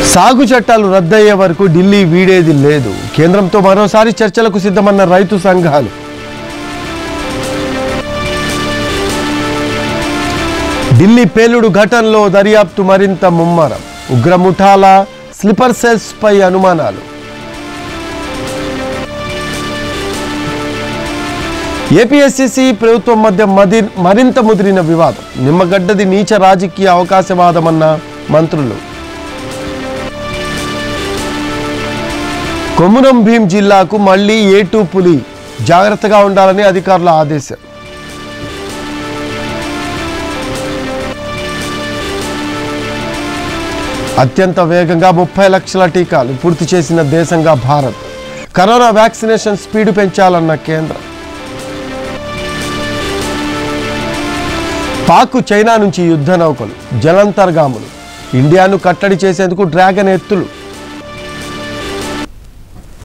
సాగు చట్టాలు రద్దయ్యే వరకు ఢిల్లీ వీడేది లేదు కేంద్రంతో మరోసారి చర్చలకు సిద్ధమన్న రైతు సంఘాలు ఢిల్లీ పేలుడు ఘటనలో దర్యాప్తు మరింత ముమ్మరం ఉగ్రముఠాల స్లిప్పర్ సెల్స్ పై అనుమానాలు ఏపీఎస్సీసీ ప్రభుత్వం మధ్య మది మరింత ముదిరిన వివాదం నిమ్మగడ్డది నీచ రాజకీయ అవకాశవాదమన్న మంత్రులు కొమురం భీం జిల్లాకు మళ్లీ ఏటూ పులి జాగ్రత్తగా ఉండాలని అధికారుల ఆదేశం అత్యంత వేగంగా ముప్పై లక్షల టీకాలు పూర్తి చేసిన దేశంగా భారత్ కరోనా వ్యాక్సినేషన్ స్పీడ్ పెంచాలన్న కేంద్రం పాక్ చైనా నుంచి యుద్ధ నౌకలు జలంతర్గాములు ఇండియాను కట్టడి చేసేందుకు డ్రాగన్ ఎత్తులు